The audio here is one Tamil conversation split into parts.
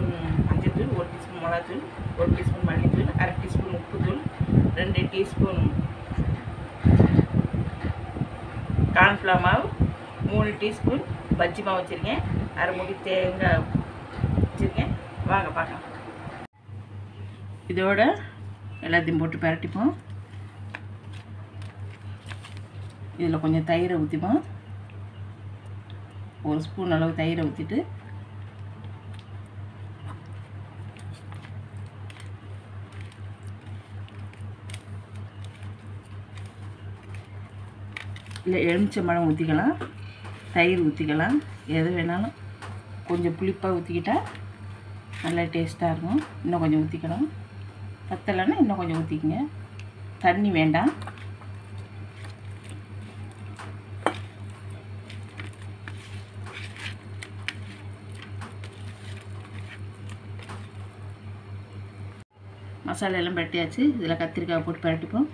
டீஸ்பூன் மஞ்சள்தூள் ஒரு டீஸ்பூன் மிளகாத்தூள் ஒரு டீஸ்பூன் மல்லித்தூள் அரை டீஸ்பூன் உப்புத்தூள் ரெண்டு டீஸ்பூன் கார்ன்ஃப்ளவர் மாவு மூணு டீஸ்பூன் பஜ்ஜி மாவு வச்சுருக்கேன் அரை மூடி தேங்காய் வச்சுருக்கேன் வாங்க பார்க்கலாம் இதோட எல்லாத்தையும் போட்டு பரட்டிப்போம் இதில் கொஞ்சம் தயிரை ஊற்றிப்போம் ஒரு ஸ்பூன் அளவு தயிரை ஊற்றிட்டு இல்லை எலுமிச்சம்பழம் ஊற்றிக்கலாம் தயிர் ஊற்றிக்கலாம் எது வேணாலும் கொஞ்சம் புளிப்பாக ஊற்றிக்கிட்டா நல்லா டேஸ்ட்டாக இருக்கும் இன்னும் கொஞ்சம் ஊற்றிக்கலாம் பத்தலைன்னா இன்னும் கொஞ்சம் ஊற்றிக்கங்க தண்ணி வேண்டாம் மசாலா எல்லாம் பரட்டியாச்சு இதில் கத்திரிக்காய் போட்டு பரட்டிப்போம்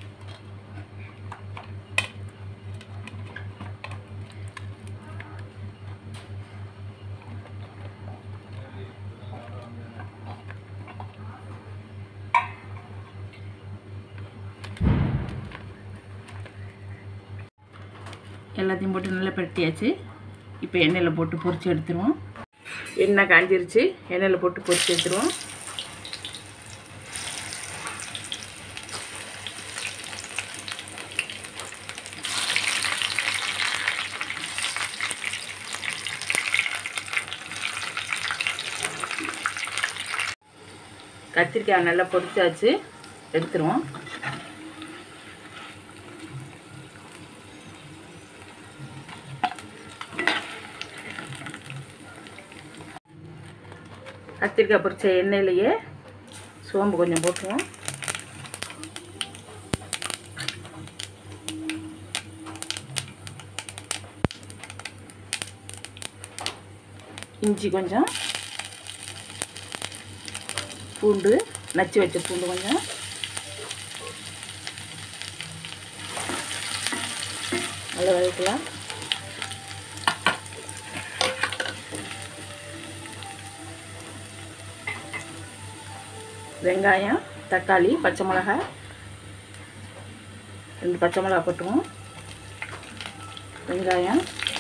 எல்லாத்தையும் போட்டு நல்லா பரட்டியாச்சு இப்போ எண்ணெயில் போட்டு பொரிச்சு எடுத்துருவோம் எண்ணெய் காஞ்சிருச்சு எண்ணெயில் போட்டு பொரிச்சு எடுத்துருவோம் கத்திரிக்காய் நல்லா பொரிச்சாச்சு எடுத்துருவோம் கத்திரிக்காய் பொரிச்ச எண்ணெயிலேயே சோம்பு கொஞ்சம் போட்டுருவோம் இஞ்சி கொஞ்சம் பூண்டு நச்சு வச்ச பூண்டு கொஞ்சம் நல்லா வதக்கலாம் வெங்காயம் தக்காளி பச்சை மிளகாய் ரெண்டு பச்சை மிளகா போட்டுருவோம் வெங்காயம்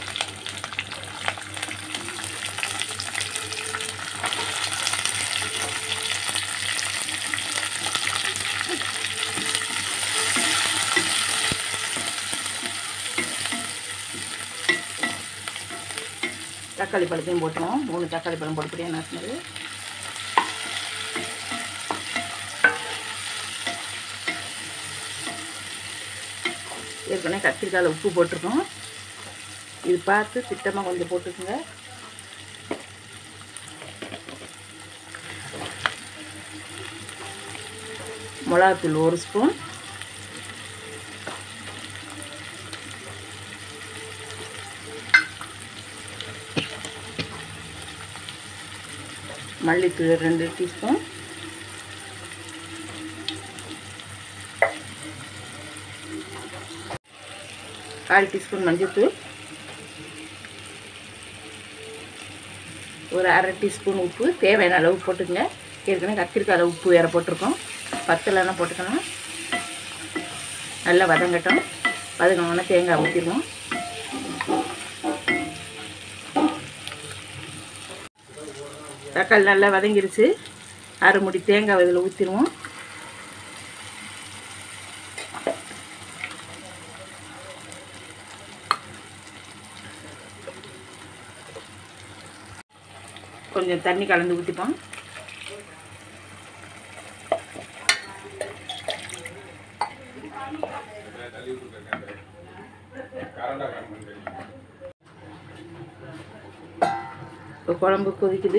தக்காளி பழத்தையும் போட்டுருவோம் மூணு தக்காளி பழம் போட்டுப்படியாக நசுனது ஏற்கனவே கத்திரிக்காயில் உப்பு போட்டிருக்கோம் இது பார்த்து திட்டமாக கொஞ்சம் போட்டுக்கோங்க மிளகாத்தூள் ஒரு ஸ்பூன் மல்லித்தூள் ரெண்டு டீஸ்பூன் கால் டீஸ்பூன் மஞ்சள்தூள் ஒரு அரை டீஸ்பூன் உப்பு தேவையான அளவு போட்டுக்கங்க ஏற்கனவே கத்திரிக்காயில் உப்பு வேறு போட்டிருக்கோம் பத்தலைன்னா போட்டுக்கலாம் நல்லா வதங்கட்டும் வதங்கினோன்னா தேங்காய் ஊற்றிடுவோம் தக்காளி நல்லா வதங்கிருச்சு அரை முடி தேங்காய் இதில் ஊற்றிடுவோம் கொஞ்சம் தண்ணி கலந்து ஊற்றிப்போம் இப்போ குழம்பு கொதிக்குது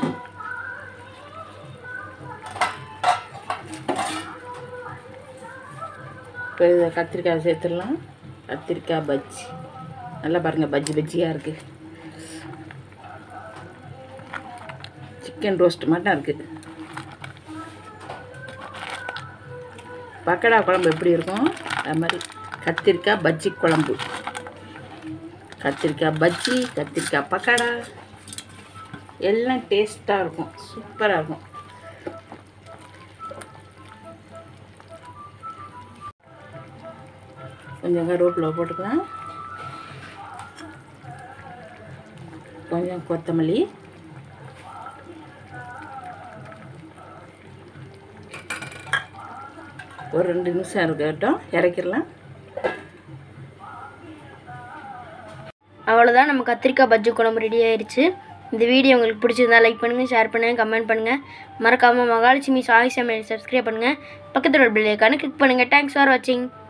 இப்போ இதை கத்திரிக்காய் சேர்த்துடலாம் கத்திரிக்காய் பஜ்ஜி நல்லா பாருங்கள் பஜ்ஜி பஜ்ஜியாக இருக்குது சிக்கன் ரோஸ்ட் மட்டும் இருக்குது பக்கடா குழம்பு எப்படி இருக்கும் அது மாதிரி கத்திரிக்காய் பஜ்ஜி குழம்பு கத்திரிக்காய் பஜ்ஜி கத்திரிக்காய் பக்கடா எல்லாம் டேஸ்ட்டாக இருக்கும் சூப்பராக இருக்கும் கொஞ்சம் கருவேப்பிலை போட்டுக்கலாம் கொஞ்சம் கொத்தமல்லி ஒரு ரெண்டு நிமிஷம் இருக்கட்டும் இறக்கிடலாம் அவ்வளோதான் நம்ம கத்திரிக்காய் பஜ்ஜி குழம்பு ரெடி ஆயிடுச்சு இந்த வீடியோ உங்களுக்கு பிடிச்சிருந்தா லைக் பண்ணுங்கள் ஷேர் பண்ணுங்கள் கமெண்ட் பண்ணுங்கள் மறக்காமல் மகாலட்சுமி சாய் சமையல் சப்ஸ்கிரைப் பண்ணுங்கள் பக்கத்தில் ஒரு பில்லைக்கான கிளிக் பண்ணுங்கள் தேங்க்ஸ் ஃபார் வாட்சிங்